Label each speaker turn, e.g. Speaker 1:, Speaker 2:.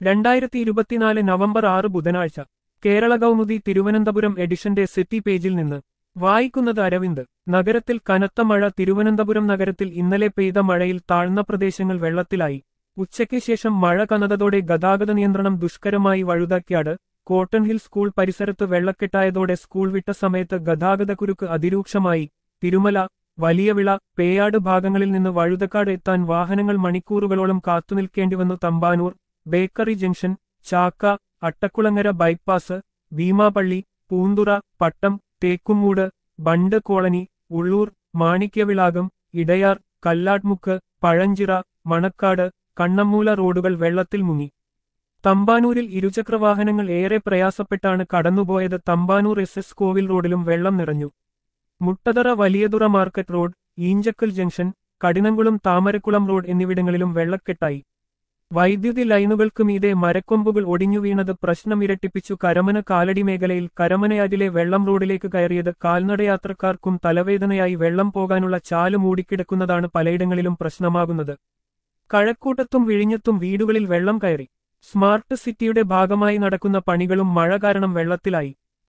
Speaker 1: രണ്ടായിരത്തി ഇരുപത്തിനാല് നവംബർ ആറ് ബുധനാഴ്ച കേരള കൗമുദി തിരുവനന്തപുരം എഡിഷന്റെ സിറ്റി പേജിൽ നിന്ന് വായിക്കുന്നത് അരവിന്ദ് നഗരത്തിൽ കനത്ത മഴ തിരുവനന്തപുരം നഗരത്തിൽ ഇന്നലെ പെയ്ത മഴയിൽ താഴ്ന്ന പ്രദേശങ്ങൾ വെള്ളത്തിലായി ഉച്ചയ്ക്ക് ശേഷം മഴ കനതതോടെ ഗതാഗത നിയന്ത്രണം ദുഷ്കരമായി വഴുതാക്കിയാട് കോട്ടൺ ഹിൽ സ്കൂൾ പരിസരത്ത് വെള്ളക്കെട്ടായതോടെ സ്കൂൾ വിട്ട സമയത്ത് ഗതാഗതക്കുരുക്ക് അതിരൂക്ഷമായി തിരുമല വലിയവിള പേയാട് ഭാഗങ്ങളിൽ നിന്ന് വഴുതക്കാട് എത്താൻ വാഹനങ്ങൾ മണിക്കൂറുകളോളം കാത്തുനിൽക്കേണ്ടിവന്നു Thampanoor bakery junction Chakka Attakulangara bypass Beemapally Poonthura Pattom Thekkumoodu bund colony Ulloor Manikyavilakam Edayar Kalladmukku Pazhanchira Manacaud Kannammoola റോഡുകൾ വെള്ളത്തിൽ മുങ്ങി തമ്പാനൂരിൽ ഇരുചക്രവാഹനങ്ങൾ ഏറെ പ്രയാസപ്പെട്ടാണ് കടന്നുപോയത് തമ്പാനൂർ എസ് എസ് കോവിൽ റോഡിലും വെള്ളം നിറഞ്ഞു Muttathara Valiyathura market road Eenchakkal junction Kadinamkulam Thamarakulam road എന്നിവിടങ്ങളിലും വെള്ളക്കെട്ടായി വൈദ്യുതി ലൈനുകൾക്ക് മീതെ മരക്കൊമ്പുകൾ ഒടിഞ്ഞു വീണത് പ്രശ്നം ഇരട്ടിപ്പിച്ചു കരമന കാലടി മേഖലയിൽ കരമനയാറ്റിലെ വെള്ളം റോഡിലേക്ക് കയറിയത് കാൽനടയാത്രക്കാർക്കും തലവേദനയായി വെള്ളം പോകാനുള്ള ചാല് മൂടിക്കിടക്കുന്നതാണ് പലയിടങ്ങളിലും പ്രശ്നമാകുന്നത് കഴക്കൂട്ടത്തും വിഴിഞ്ഞത്തും വീടുകളിൽ വെള്ളം കയറി സ്മാർട്ട് സിറ്റിയുടെ ഭാഗമായി നടക്കുന്ന പണികളും മഴ കാരണം വെള്ളത്തിലായി